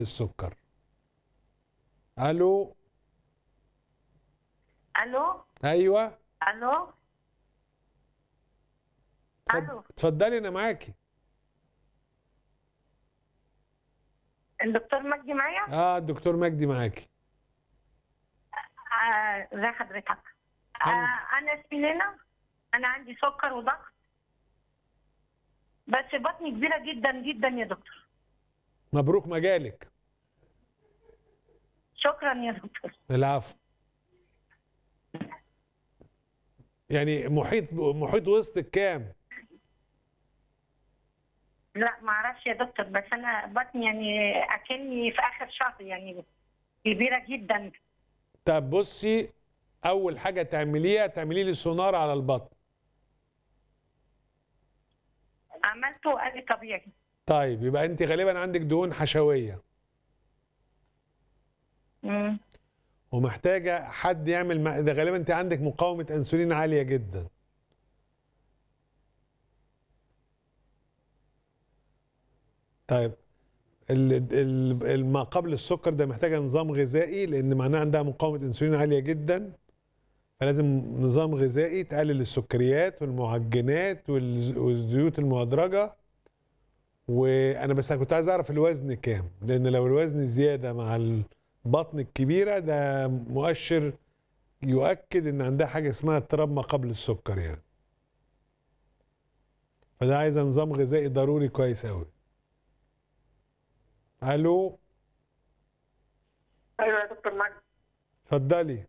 السكر الو الو ايوه الو اتفض- الو اتفضلي انا معاكي الدكتور مجدي معايا اه الدكتور مجدي معاكي آه، ازي حضرتك آه، انا اسمي لينا انا عندي سكر وضغط بس بطني كبيره جدا جدا يا دكتور مبروك مجالك شكرا يا دكتور العفو يعني محيط محيط وسطك كام لا ما اعرفش يا دكتور بس انا بطني يعني اكني في اخر شهر يعني كبيره جدا طب بصي اول حاجه تعمليها تعملي لي سونار على البطن عملته وقال لي طبيعي طيب يبقى انت غالبا عندك دهون حشويه مم. ومحتاجه حد يعمل م- ده غالبا انت عندك مقاومه انسولين عاليه جدا طيب ال- ال- ال- ما قبل السكر ده محتاجه نظام غذائي لان معناه عندها مقاومه انسولين عاليه جدا فلازم نظام غذائي تقلل السكريات والمعجنات والز- والزيوت المهدرجه وانا بس أنا كنت عايز اعرف الوزن كام لان لو الوزن زياده مع البطن الكبيره ده مؤشر يؤكد ان عندها حاجه اسمها اضطراب ما قبل السكر يعني فده عايزه نظام غذائي ضروري كويس قوي الو ايوه يا دكتور مجدي اتفضلي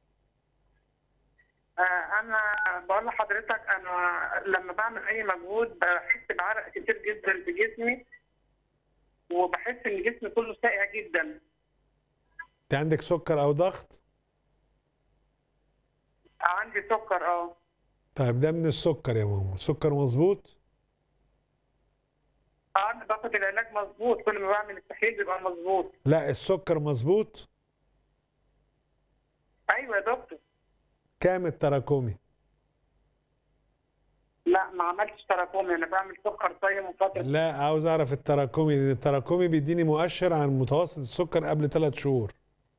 آه، انا بقول لحضرتك انا لما بعمل اي مجهود بحس بعرق كتير جدا في جسمي وبحس ان جسمي كله ساقع جدا انت عندك سكر او ضغط عندي سكر اه طيب ده من السكر يا ماما السكر مظبوط اه انا باخد العلاج مظبوط كل ما بعمل التحليل بيبقى مظبوط لا السكر مظبوط ايوه يا دكتور كام التراكمي لا ما عملتش تراكمي انا بعمل سكر صايم وفتره لا عاوز اعرف التراكمي لان التراكمي بيديني مؤشر عن متوسط السكر قبل ثلاث شهور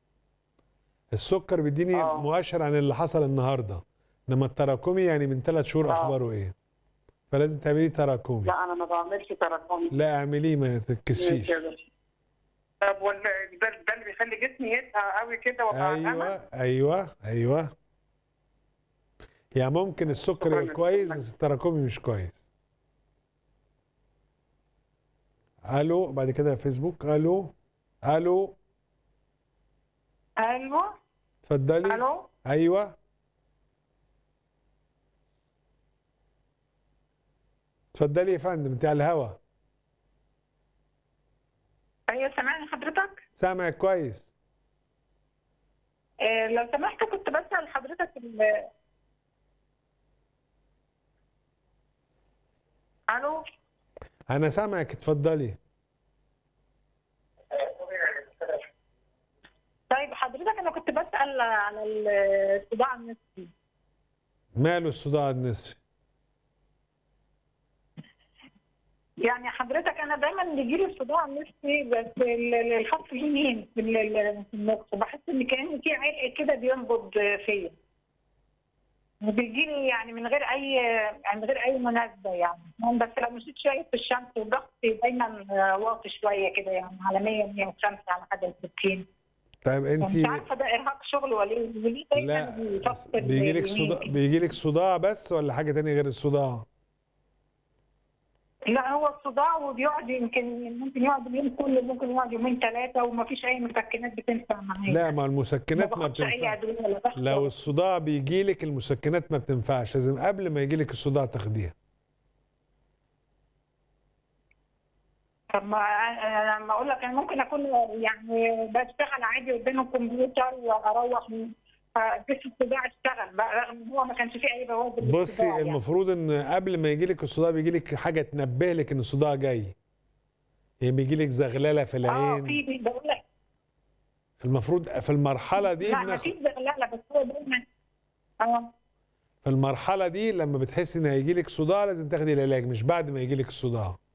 السكر بيديني آه. مؤشر عن اللي حصل النهارده انما التراكمي يعني من ثلاث شهور آه. اخباره ايه فلازم تعملي تراكمي لا انا ما بعملش تراكمي لا اعمليه ما ماشي تتكسفيش يا دكتور. طب ولا ده ده اللي بيخلي جسمي يتقع قوي كده وابقى ايوه عرقانة؟ ايوه ايوه يعني ممكن السكر شكراً يبقى كويس لك. بس التراكمي مش كويس الو بعد كده فيسبوك الو الو الو اتفضلي الو ايوه اتفضلي يا فندم انت على الهوا ايوه سامعني حضرتك سامعك كويس آه، لو سمحت كنت بسأل حضرتك ال- الو انا سامعك اتفضلي طيب حضرتك انا كنت بسأل على الصداع النصفي ماله الصداع النصفي يعني حضرتك انا دايما بيجي لي صداع نصفي بس ال- ال- الخط اليمين في ال- ال- في المخ بحس ان كان في عرق كده بينبض فيا وبيجي لي يعني من غير اي يعني من غير اي مناسبه يعني بس لو مشيت شويه في الشمس وضغطي دايما واطي شويه كده يعني على 100 105 على حاجه 60 طيب انت مش عارفه ده ارهاق شغل ولا ايه وليه دايما لا بيفكر بيجي لك اليمين صداع كده؟ بيجي لك صداع بس ولا حاجه تانية غير الصداع لا هو الصداع وبيقعد يمكن ممكن يقعد اليوم كله ممكن يقعد يومين ثلاثه وما فيش اي مسكنات بتنفع معايا لا ما المسكنات ما ما باخدش اي بتنفع ادويه ولا باخد لو الصداع بيجي لك المسكنات ما بتنفعش لازم قبل ما يجي لك الصداع تاخديها طب ما انا لما اقول لك انا ممكن اكون يعني بشتغل عادي قدام الكمبيوتر واروح بس الصداع اشتغل بقى رغم ان هو ما كانش فيه اي بوادر بصي للصداع يعني. المفروض ان قبل ما يجي لك الصداع بيجي لك حاجه تنبه لك ان الصداع جاي يعني بيجي لك زغلله في اه العين في بقول لك المفروض في المرحله دي لا ما بناخد فيش زغلله بس هو دايما اه في المرحله دي لما بتحسي ان هيجي لك صداع لازم تاخدي العلاج مش بعد ما يجي لك الصداع